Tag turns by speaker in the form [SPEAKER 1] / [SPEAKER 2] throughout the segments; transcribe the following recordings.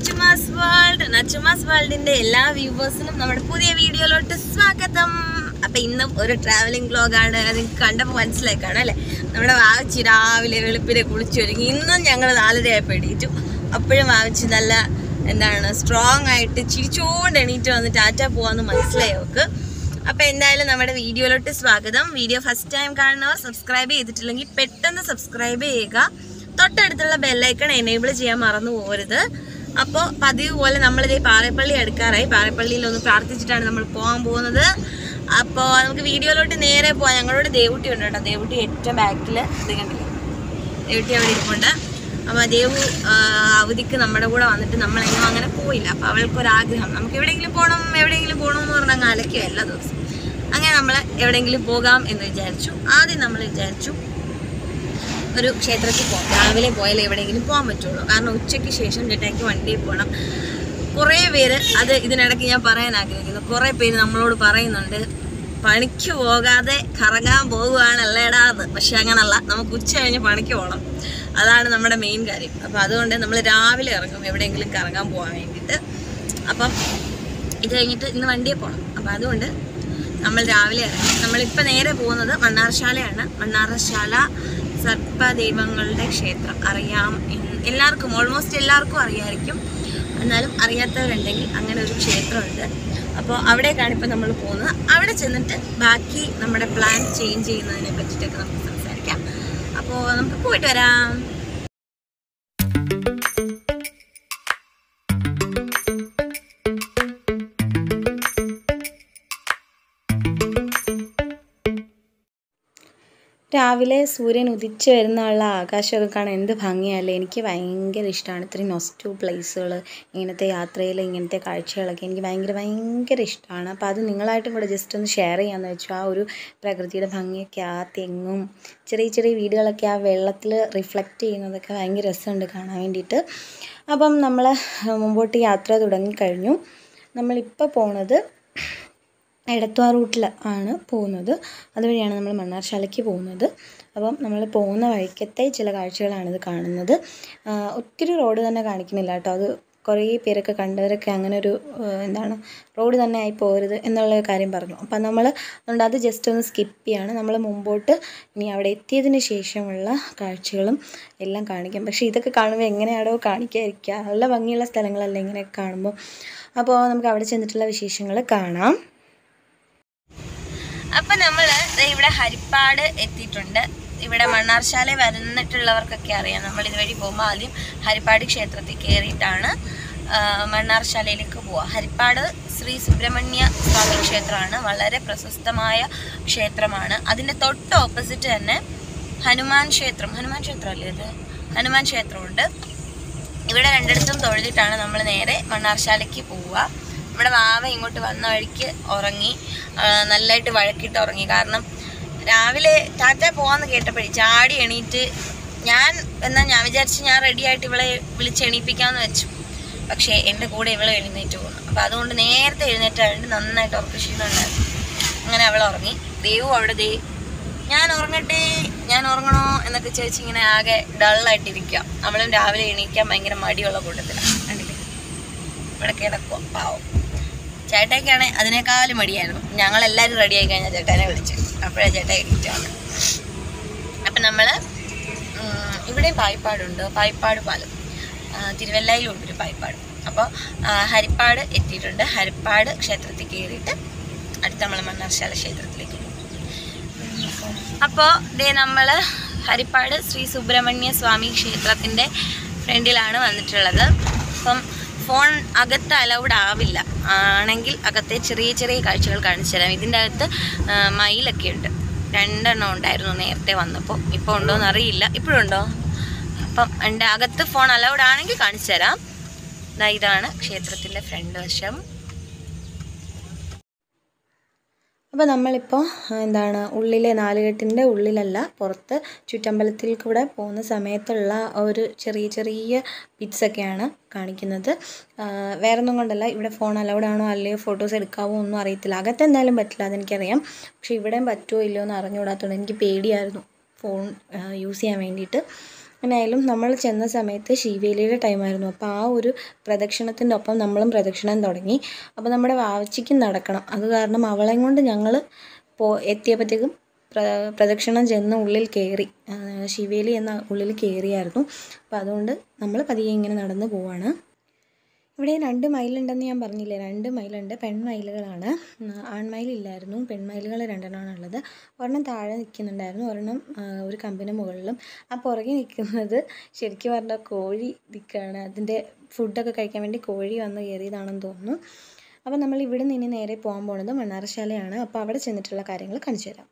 [SPEAKER 1] നച്ചുമാസ് world നച്ചുമാസ് വേൾഡിന്റെ എല്ലാ വ്യൂവേഴ്സിനും നമ്മുടെ പുതിയ വീഡിയോയിലോട്ട് സ്വാഗതം അപ്പൊ ഇന്നും ഒരു ട്രാവലിംഗ് വ്ലോഗാണ് അത് നിങ്ങൾക്ക് കണ്ടപ്പോൾ മനസ്സിലായി കാണും അല്ലേ നമ്മുടെ വാവച്ചി രാവിലെ വെളുപ്പിനെ കുളിച്ചൊരുങ്ങി ഇന്നും ഞങ്ങൾ നാലരയായപ്പോൾ എണീറ്റു അപ്പോഴും വാവച്ചി നല്ല എന്താണ് സ്ട്രോങ് ആയിട്ട് ചിരിച്ചുകൊണ്ട് എണീറ്റ് വന്ന് ടാറ്റ പോവാന്ന് മനസ്സിലായി അവർക്ക് അപ്പൊ എന്തായാലും നമ്മുടെ വീഡിയോയിലോട്ട് സ്വാഗതം വീഡിയോ ഫസ്റ്റ് ടൈം കാണുന്നവർ സബ്സ്ക്രൈബ് ചെയ്തിട്ടില്ലെങ്കിൽ പെട്ടെന്ന് സബ്സ്ക്രൈബ് ചെയ്യുക തൊട്ടടുത്തുള്ള ബെല്ലൈക്കൺ എനേബിൾ ചെയ്യാൻ മറന്നു പോകരുത് അപ്പോൾ പതിവ് പോലെ നമ്മളിതേ പാറേപ്പള്ളി എടുക്കാറായി പാറേപ്പള്ളിയിൽ ഒന്ന് പ്രാർത്ഥിച്ചിട്ടാണ് നമ്മൾ പോകാൻ പോകുന്നത് അപ്പോൾ നമുക്ക് വീഡിയോയിലോട്ട് നേരെ പോകാം ഞങ്ങളോട് ദേവുട്ടി ഉണ്ട് കേട്ടോ ദേവുട്ടി ഏറ്റവും ബാക്കിൽ ഇത് കണ്ടില്ലേ ദേവുട്ടി അവിടെ ഇരിപ്പുണ്ട് അപ്പോൾ ദേവു ആ, അവധിക്ക് നമ്മുടെ കൂടെ വന്നിട്ട് നമ്മളെങ്ങും അങ്ങനെ പോയില്ല അപ്പോൾ അവൾക്കൊരാഗ്രഹം നമുക്ക് എവിടെയെങ്കിലും പോകണം എവിടെയെങ്കിലും പോകണം എന്ന് പറഞ്ഞാൽ അങ്ങ് അലക്കുക എല്ലാ ദിവസവും അങ്ങനെ നമ്മൾ എവിടെയെങ്കിലും പോകാം എന്ന് വിചാരിച്ചു ആദ്യം നമ്മൾ വിചാരിച്ചു ഒരു ക്ഷേത്രത്തിൽ പോകാം രാവിലെ പോയാലേ എവിടെയെങ്കിലും പോകാൻ പറ്റുള്ളൂ കാരണം ഉച്ചയ്ക്ക് ശേഷം ചേട്ടായിക്ക് വണ്ടിയിൽ പോകണം കുറേ പേര് അത് ഇതിനിടയ്ക്ക് ഞാൻ പറയാൻ ആഗ്രഹിക്കുന്നു കുറേ പേര് നമ്മളോട് പറയുന്നുണ്ട് പണിക്ക് പോകാതെ കറങ്ങാൻ പോകുകയാണല്ലേടാ എന്ന് പക്ഷെ അങ്ങനല്ല നമുക്ക് ഉച്ച കഴിഞ്ഞ് പണിക്ക് പോകണം അതാണ് നമ്മുടെ മെയിൻ കാര്യം അപ്പം അതുകൊണ്ട് നമ്മൾ രാവിലെ ഇറങ്ങും എവിടെയെങ്കിലും കറങ്ങാൻ പോകാൻ വേണ്ടിയിട്ട് അപ്പം ഇത് കഴിഞ്ഞിട്ട് ഇന്ന് വണ്ടിയെ പോകണം അപ്പം അതുകൊണ്ട് നമ്മൾ രാവിലെ ഇറങ്ങി നമ്മളിപ്പോൾ നേരെ പോകുന്നത് മണ്ണാർശാലയാണ് മണ്ണാർശാല സർപ്പദൈവങ്ങളുടെ ക്ഷേത്രം അറിയാം എന്ന് എല്ലാവർക്കും ഓൾമോസ്റ്റ് എല്ലാവർക്കും അറിയാമായിരിക്കും എന്നാലും അറിയാത്തവരുണ്ടെങ്കിൽ അങ്ങനെ ഒരു ക്ഷേത്രമുണ്ട് അപ്പോൾ അവിടേക്കാണ് ഇപ്പോൾ നമ്മൾ പോകുന്നത് അവിടെ ചെന്നിട്ട് ബാക്കി നമ്മുടെ പ്ലാൻ ചേഞ്ച് ചെയ്യുന്നതിനെ പറ്റിയിട്ടൊക്കെ നമുക്ക് സംസാരിക്കാം അപ്പോൾ നമുക്ക് പോയിട്ട് വരാം രാവിലെ സൂര്യൻ ഉദിച്ച് വരുന്നുള്ള ആകാശമൊക്കെ കാണാൻ എന്ത് ഭംഗിയല്ലേ എനിക്ക് ഭയങ്കര ഇഷ്ടമാണ് ഇത്രയും നൊസ്റ്റു പ്ലേസുകൾ ഇങ്ങനത്തെ യാത്രയിൽ ഇങ്ങനത്തെ കാഴ്ചകളൊക്കെ എനിക്ക് ഭയങ്കര ഭയങ്കര ഇഷ്ടമാണ് അപ്പോൾ അത് നിങ്ങളായിട്ടും കൂടെ ജസ്റ്റ് ഒന്ന് ഷെയർ ചെയ്യാമെന്ന് വെച്ചു ആ ഒരു പ്രകൃതിയുടെ ഭംഗിയൊക്കെ ആ തെങ്ങും ചെറിയ ചെറിയ വീടുകളൊക്കെ ആ വെള്ളത്തിൽ റിഫ്ലക്റ്റ് ചെയ്യുന്നതൊക്കെ ഭയങ്കര രസമുണ്ട് കാണാൻ വേണ്ടിയിട്ട് അപ്പം നമ്മൾ മുമ്പോട്ട് യാത്ര തുടങ്ങിക്കഴിഞ്ഞു നമ്മളിപ്പോൾ പോണത് എടത്വാ റൂട്ടിൽ ആണ് പോകുന്നത് അതുവഴിയാണ് നമ്മൾ മണ്ണാർശാലയ്ക്ക് പോകുന്നത് അപ്പം നമ്മൾ പോകുന്ന വഴിക്കത്തെ ചില കാഴ്ചകളാണിത് കാണുന്നത് ആ, ഒത്തിരി റോഡ് തന്നെ കാണിക്കുന്നില്ല കേട്ടോ അത് കുറേ പേരൊക്കെ കണ്ടവരൊക്കെ അങ്ങനെ ഒരു ആ, എന്താണ് റോഡ് തന്നെ ആയി പോകരുത് എന്നുള്ള കാര്യം പറഞ്ഞു അപ്പം നമ്മൾ അതുകൊണ്ട് അത് ജസ്റ്റ് ഒന്ന് സ്കിപ്പ് ചെയ്യാണ് നമ്മൾ മുമ്പോട്ട് ഇനി അവിടെ എത്തിയതിന് ശേഷമുള്ള കാഴ്ചകളും എല്ലാം കാണിക്കാം പക്ഷേ ഇതൊക്കെ കാണുമ്പോൾ എങ്ങനെയാണോ കാണിക്കാതിരിക്കുക നല്ല ഭംഗിയുള്ള സ്ഥലങ്ങളല്ല ഇങ്ങനെയൊക്കെ കാണുമ്പോൾ അപ്പോൾ നമുക്ക് അവിടെ ചെന്നിട്ടുള്ള വിശേഷങ്ങൾ കാണാം അപ്പൊ നമ്മള് ദേ ഇവിടെ ഹരിപ്പാട് എത്തിയിട്ടുണ്ട് ഇവിടെ മണ്ണാർശാല വരുന്നിട്ടുള്ളവർക്കൊക്കെ അറിയാം നമ്മൾ ഇതുവഴി പോകുമ്പോൾ ആദ്യം ഹരിപ്പാട് ക്ഷേത്രത്തിൽ കയറിയിട്ടാണ് ആ, മണ്ണാർശാലയിലേക്ക് പോവുക ഹരിപ്പാട് ശ്രീ സുബ്രഹ്മണ്യ സ്വാമി ക്ഷേത്രമാണ് വളരെ പ്രശസ്തമായ ക്ഷേത്രമാണ് അതിൻ്റെ തൊട്ട് ഓപ്പോസിറ്റ് തന്നെ ഹനുമാൻ ക്ഷേത്രം ഹനുമാൻ ക്ഷേത്രം അല്ലേ ഇത് ഹനുമാൻ ക്ഷേത്രമുണ്ട് ഇവിടെ രണ്ടിടത്തും തൊഴുതിട്ടാണ് നമ്മൾ നേരെ മണ്ണാർശാലയ്ക്ക് പോവുക നമ്മുടെ വാവ ഇങ്ങോട്ട് വന്ന വഴിക്ക് ഉറങ്ങി ആ, നല്ലതായിട്ട് വഴക്കിട്ട് ഉറങ്ങി കാരണം രാവിലെ ടാറ്റ പോവാന്ന് കേട്ടപ്പോഴേ ചാടി എണീറ്റ് ഞാൻ എന്നാൽ ഞാൻ വിചാരിച്ച് ഞാൻ റെഡി ആയിട്ട് ഇവളെ വിളിച്ച് എണീപ്പിക്കാമെന്ന് വെച്ചു പക്ഷേ എൻ്റെ കൂടെ ഇവളെ എഴുന്നേറ്റ് പോകുന്നു അപ്പോൾ അതുകൊണ്ട് നേരത്തെ എഴുന്നേറ്റായിട്ട് നന്നായിട്ട് ഉറക്ക ക്ഷീണം ഉണ്ടായിരുന്നു അങ്ങനെ അവൾ ഉറങ്ങി ദേവു അവിടെ ദേ ഞാൻ ഉറങ്ങട്ടെ ഞാൻ ഉറങ്ങണോ എന്നൊക്കെ ചോദിച്ച് ഇങ്ങനെ ആകെ ഡള്ളായിട്ടിരിക്കുക നമ്മളും രാവിലെ എണീക്കാൻ ഭയങ്കര മടിയുള്ള കൂട്ടത്തിലാണ് കണ്ടില്ലേ ഇവിടെ കിടക്കുക പാവം ചേട്ടയ്ക്കാണ് അതിനേക്കാളും മടിയായിരുന്നു ഞങ്ങൾ എല്ലാവരും റെഡി ആയി കഴിഞ്ഞാൽ ചേട്ടനെ വിളിച്ചു അപ്പോഴാണ് ചേട്ടൻ എണീറ്റാണ് അപ്പം നമ്മൾ ഇവിടെ പായിപ്പാടുണ്ട് പായിപ്പാട് പാലം ആ, തിരുവല്ലയിലുണ്ട് ഒരു പായിപ്പാട് അപ്പോൾ ഹരിപ്പാട് എത്തിയിട്ടുണ്ട് ഹരിപ്പാട് ക്ഷേത്രത്തിൽ കയറിയിട്ട് അടുത്ത നമ്മൾ മണ്ണാർശാല ക്ഷേത്രത്തിലേക്ക് പോകും അപ്പോൾ ദേ നമ്മൾ ഹരിപ്പാട് ശ്രീ സുബ്രഹ്മണ്യ സ്വാമി ക്ഷേത്രത്തിൻ്റെ ഫ്രണ്ടിലാണ് വന്നിട്ടുള്ളത് അപ്പം ഫോൺ അകത്ത് അലൗഡ് ആവില്ല ആണെങ്കിൽ അകത്തെ ചെറിയ ചെറിയ കാഴ്ചകൾ കാണിച്ചു തരാം ഇതിൻ്റെ അകത്ത് ആ, മയിലൊക്കെ ഉണ്ട് രണ്ടെണ്ണം ഉണ്ടായിരുന്നു നേരത്തെ വന്നപ്പോൾ ഇപ്പോൾ ഉണ്ടോ എന്ന് അറിയില്ല ഇപ്പോഴുണ്ടോ അപ്പം എൻ്റെ അകത്ത് ഫോൺ അലൗഡ് ആണെങ്കിൽ കാണിച്ചു തരാം ദാ ഇതാണ് ക്ഷേത്രത്തിൻ്റെ ഫ്രണ്ട് വശം അപ്പോൾ നമ്മളിപ്പോൾ എന്താണ് ഉള്ളിലെ നാലുകെട്ടിൻ്റെ ഉള്ളിലല്ല പുറത്ത് ചുറ്റമ്പലത്തിൽ കൂടെ പോകുന്ന സമയത്തുള്ള ഒരു ചെറിയ ചെറിയ ബിറ്റ്സൊക്കെയാണ് കാണിക്കുന്നത് ആ, വേറൊന്നും കൊണ്ടല്ല ഇവിടെ ഫോൺ അലൗഡ് ആണോ അല്ലയോ ഫോട്ടോസ് എടുക്കാവോ ഒന്നും അറിയത്തില്ല അകത്ത് എന്തായാലും പറ്റില്ല അതെനിക്കറിയാം പക്ഷേ ഇവിടെയും പറ്റുമോ ഇല്ലയോ എന്ന് അറിഞ്ഞുകൂടാത്തതുകൊണ്ട് എനിക്ക് പേടിയായിരുന്നു ഫോൺ യൂസ് ചെയ്യാൻ വേണ്ടിയിട്ട്
[SPEAKER 2] അങ്ങനെയായാലും നമ്മൾ ചെന്ന സമയത്ത് ശിവേലിയുടെ ടൈമായിരുന്നു അപ്പോൾ ആ ഒരു പ്രദക്ഷിണത്തിൻ്റെ ഒപ്പം നമ്മളും പ്രദക്ഷിണം തുടങ്ങി അപ്പോൾ നമ്മുടെ വാവച്ചിക്ക് നടക്കണം അത് കാരണം അവളെയും കൊണ്ട് ഞങ്ങൾ പോ എത്തിയപ്പോഴത്തേക്കും പ്ര പ്രദക്ഷിണം ചെന്ന് ഉള്ളിൽ കയറി ശിവേലി എന്ന ഉള്ളിൽ കയറിയായിരുന്നു അപ്പോൾ അതുകൊണ്ട് നമ്മൾ പതിയെ ഇങ്ങനെ നടന്ന് പോവാണ് ഇവിടെ രണ്ട് മയിലുണ്ടെന്ന് ഞാൻ പറഞ്ഞില്ലേ രണ്ട് മയിലുണ്ട് പെൺമയിലുകളാണ് ഉം, ആൺമയിലില്ലായിരുന്നു പെൺമയിലുകൾ രണ്ടെണ്ണമാണ് ഉള്ളത് ഒരെണ്ണം താഴെ നിൽക്കുന്നുണ്ടായിരുന്നു ഒരെണ്ണം ആ, ഒരു കമ്പിന് മുകളിലും ആ പുറകെ നിൽക്കുന്നത് ശരിക്കും പറഞ്ഞാൽ കോഴി നിൽക്കുകയാണ് അതിൻ്റെ ഫുഡൊക്കെ കഴിക്കാൻ വേണ്ടി കോഴി വന്ന് കയറിയതാണെന്ന് തോന്നുന്നു അപ്പോൾ നമ്മൾ ഇവിടെ നിന്ന് ഇനി നേരെ പോകാൻ പോണത് മണ്ണാറശാലയാണ് അപ്പോൾ അവിടെ ചെന്നിട്ടുള്ള കാര്യങ്ങൾ കാണിച്ചു തരാം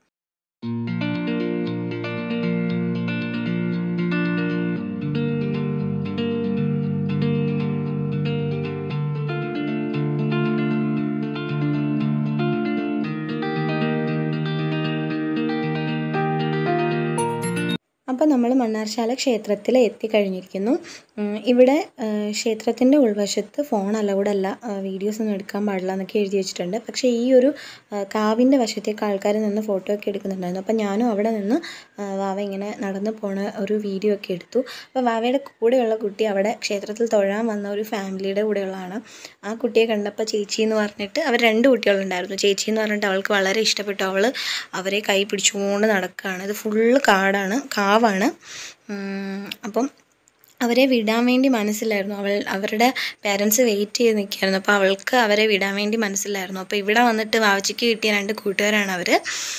[SPEAKER 2] അപ്പോൾ നമ്മൾ മണ്ണാർശാല ക്ഷേത്രത്തിൽ എത്തിക്കഴിഞ്ഞിരിക്കുന്നു ഉം, ഇവിടെ ക്ഷേത്രത്തിൻ്റെ ഉൾവശത്ത് ഫോൺ അലൗഡ് അല്ല വീഡിയോസ് ഒന്നും എടുക്കാൻ പാടില്ല എന്നൊക്കെ എഴുതി വെച്ചിട്ടുണ്ട് പക്ഷേ ഈ ഒരു കാവിൻ്റെ വശത്തേക്ക് ആൾക്കാർ നിന്ന് ഫോട്ടോ ഒക്കെ എടുക്കുന്നുണ്ടായിരുന്നു അപ്പോൾ ഞാനും അവിടെ നിന്ന് ആ, വാവ ഇങ്ങനെ നടന്നു പോണ ഒരു വീഡിയോ ഒക്കെ എടുത്തു അപ്പോൾ വാവയുടെ കൂടെയുള്ള കുട്ടി അവിടെ ക്ഷേത്രത്തിൽ തൊഴാൻ വന്ന ഒരു ഫാമിലിയുടെ കൂടെയുള്ളതാണ് ആ കുട്ടിയെ കണ്ടപ്പോൾ ചേച്ചി എന്ന് പറഞ്ഞിട്ട് അവർ രണ്ട് കുട്ടികളുണ്ടായിരുന്നു ചേച്ചി എന്ന് പറഞ്ഞിട്ട് അവൾക്ക് വളരെ ഇഷ്ടപ്പെട്ടു അവൾ അവരെ കൈ പിടിച്ചുകൊണ്ട് നടക്കുകയാണ് ഇത് ഫുള്ള് കാടാണ് കാവാണ് ഉം, അപ്പം അവരെ വിടാൻ വേണ്ടി മനസ്സിലായിരുന്നു അവൾ അവരുടെ പേരൻസ് വെയിറ്റ് ചെയ്ത് നിൽക്കുകയായിരുന്നു അപ്പോൾ അവൾക്ക് അവരെ വിടാൻ വേണ്ടി മനസ്സിലായിരുന്നു അപ്പോൾ ഇവിടെ വന്നിട്ട് വാവച്ചിക്ക് കിട്ടിയ രണ്ട് കൂട്ടുകാരാണ് അവർ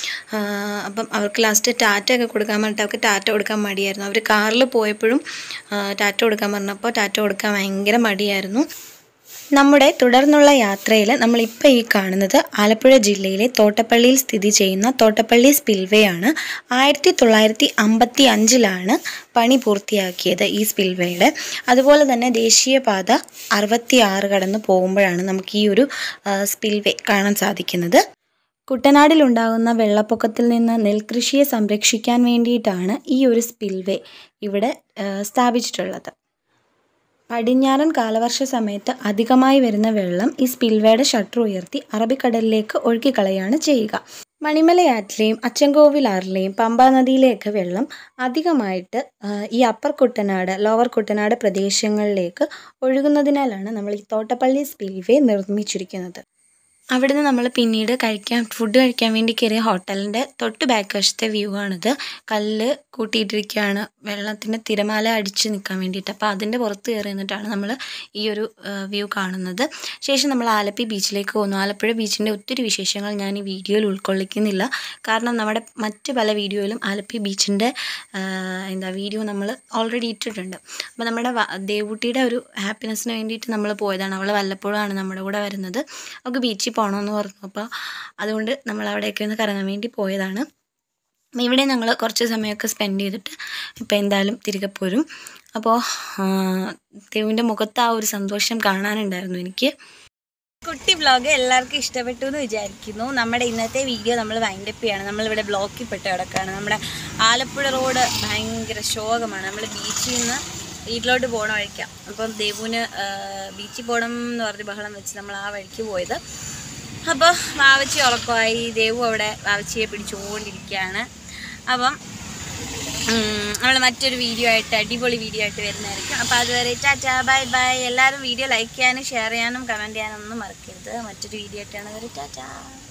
[SPEAKER 2] അപ്പം അവർക്ക് ലാസ്റ്റ് ടാറ്റ ഒക്കെ കൊടുക്കാൻ പറഞ്ഞിട്ട് അവർക്ക് ടാറ്റ കൊടുക്കാൻ മടിയായിരുന്നു അവർ കാറിൽ പോയപ്പോഴും ആ, ടാറ്റ കൊടുക്കാൻ പറഞ്ഞപ്പോൾ ടാറ്റ കൊടുക്കാൻ ഭയങ്കര മടിയായിരുന്നു നമ്മുടെ തുടർന്നുള്ള യാത്രയിൽ നമ്മളിപ്പോൾ ഈ കാണുന്നത് ആലപ്പുഴ ജില്ലയിലെ തോട്ടപ്പള്ളിയിൽ സ്ഥിതി ചെയ്യുന്ന തോട്ടപ്പള്ളി സ്പിൽവേ ആണ് ആയിരത്തി തൊള്ളായിരത്തി അമ്പത്തി അഞ്ചിലാണ് പണി പൂർത്തിയാക്കിയത് ഈ സ്പിൽവേയുടെ അതുപോലെ തന്നെ ദേശീയപാത അറുപത്തി ആറ് കടന്ന് പോകുമ്പോഴാണ് നമുക്ക് ഈ ഒരു സ്പിൽവേ കാണാൻ സാധിക്കുന്നത് കുട്ടനാടിലുണ്ടാകുന്ന വെള്ളപ്പൊക്കത്തിൽ നിന്ന് നെൽകൃഷിയെ സംരക്ഷിക്കാൻ വേണ്ടിയിട്ടാണ് ഈ ഒരു സ്പിൽവേ ഇവിടെ ആ, സ്ഥാപിച്ചിട്ടുള്ളത് പടിഞ്ഞാറൻ കാലവർഷ സമയത്ത് അധികമായി വരുന്ന വെള്ളം ഈ സ്പിൽവേയുടെ ഷട്ടർ ഉയർത്തി അറബിക്കടലിലേക്ക് ഒഴുക്കിക്കളയാണ് ചെയ്യുക മണിമലയാറ്റിലെയും അച്ചൻകോവിലാറിലെയും പമ്പാ നദിയിലേക്ക് വെള്ളം അധികമായിട്ട് ആ, ഈ അപ്പർ കുട്ടനാട് ലോവർ കുട്ടനാട് പ്രദേശങ്ങളിലേക്ക് ഒഴുകുന്നതിനാലാണ് നമ്മൾ ഈ തോട്ടപ്പള്ളി സ്പിൽവേ നിർമ്മിച്ചിരിക്കുന്നത് അവിടുന്ന് നമ്മൾ പിന്നീട് കഴിക്കാൻ ഫുഡ് കഴിക്കാൻ വേണ്ടി കയറിയ ഹോട്ടലിൻ്റെ തൊട്ട് ബാക്ക് വശത്തെ വ്യൂ ആണിത് കല്ല് കൂട്ടിയിട്ടിരിക്കുകയാണ് വെള്ളത്തിൻ്റെ തിരമാല അടിച്ച് നിൽക്കാൻ വേണ്ടിയിട്ട് അപ്പോൾ അതിൻ്റെ പുറത്ത് കയറി നിന്നിട്ടാണ് നമ്മൾ ഈ ഒരു വ്യൂ കാണുന്നത് ശേഷം നമ്മൾ ആലപ്പി ബീച്ചിലേക്ക് പോകുന്നു ആലപ്പുഴ ബീച്ചിൻ്റെ ഒത്തിരി വിശേഷങ്ങൾ ഞാൻ ഈ വീഡിയോയിൽ ഉൾക്കൊള്ളിക്കുന്നില്ല കാരണം നമ്മുടെ മറ്റ് പല വീഡിയോയിലും ആലപ്പി ബീച്ചിൻ്റെ എന്താ വീഡിയോ നമ്മൾ ഓൾറെഡി ഇട്ടിട്ടുണ്ട് അപ്പോൾ നമ്മുടെ വ- ദേവൂട്ടിയുടെ ഒരു ഹാപ്പിനെസ്സിന് വേണ്ടിയിട്ട് നമ്മൾ പോയതാണ് അവൾ വല്ലപ്പോഴാണ് നമ്മുടെ കൂടെ വരുന്നത് അവൾക്ക് ബീച്ചിൽ പോകണമെന്ന് പറഞ്ഞു അപ്പോൾ അതുകൊണ്ട് നമ്മൾ അവിടെയൊക്കെ ഒന്ന് കറങ്ങാൻ വേണ്ടി പോയതാണ് അപ്പോൾ ഇവിടെ ഞങ്ങൾ കുറച്ച് സമയമൊക്കെ സ്പെൻഡ് ചെയ്തിട്ട് ഇപ്പോൾ എന്തായാലും തിരികെ പോരും അപ്പോൾ ദേവിൻ്റെ മുഖത്ത് ആ ഒരു സന്തോഷം കാണാനുണ്ടായിരുന്നു എനിക്ക്
[SPEAKER 1] കുട്ടി വ്ളോഗ് എല്ലാവർക്കും ഇഷ്ടപ്പെട്ടു എന്ന് വിചാരിക്കുന്നു നമ്മുടെ ഇന്നത്തെ വീഡിയോ നമ്മൾ വൈൻഡപ്പ് ചെയ്യാണ് നമ്മളിവിടെ ബ്ലോക്കിൽ പെട്ട് കിടക്കുകയാണ് നമ്മുടെ ആലപ്പുഴ റോഡ് ഭയങ്കര ശോകമാണ് നമ്മൾ ബീച്ചിൽ നിന്ന് വീട്ടിലോട്ട് പോകണ വഴിക്കാം അപ്പം ദേവുവിന് ബീച്ചിൽ പോകണം എന്ന് പറഞ്ഞ് ബഹളം വെച്ച് നമ്മൾ ആ വഴിക്ക് പോയത് അപ്പോൾ വാവച്ചി ഉറക്കമായി ദേവു അവിടെ വാവച്ചിയെ പിടിച്ചുകൊണ്ടിരിക്കുകയാണ് അപ്പം നമ്മൾ മറ്റൊരു വീഡിയോ ആയിട്ട് അടിപൊളി വീഡിയോ ആയിട്ട് വരുന്നതായിരിക്കും അപ്പോൾ അതുവരെ ടാറ്റാ ബൈ ബൈ എല്ലാവരും വീഡിയോ ലൈക്ക് ചെയ്യാനും ഷെയർ ചെയ്യാനും കമൻറ്റ് ചെയ്യാനും ഒന്നും മറക്കരുത് മറ്റൊരു വീഡിയോ ആയിട്ടാണ് വരെ ടാറ്റാ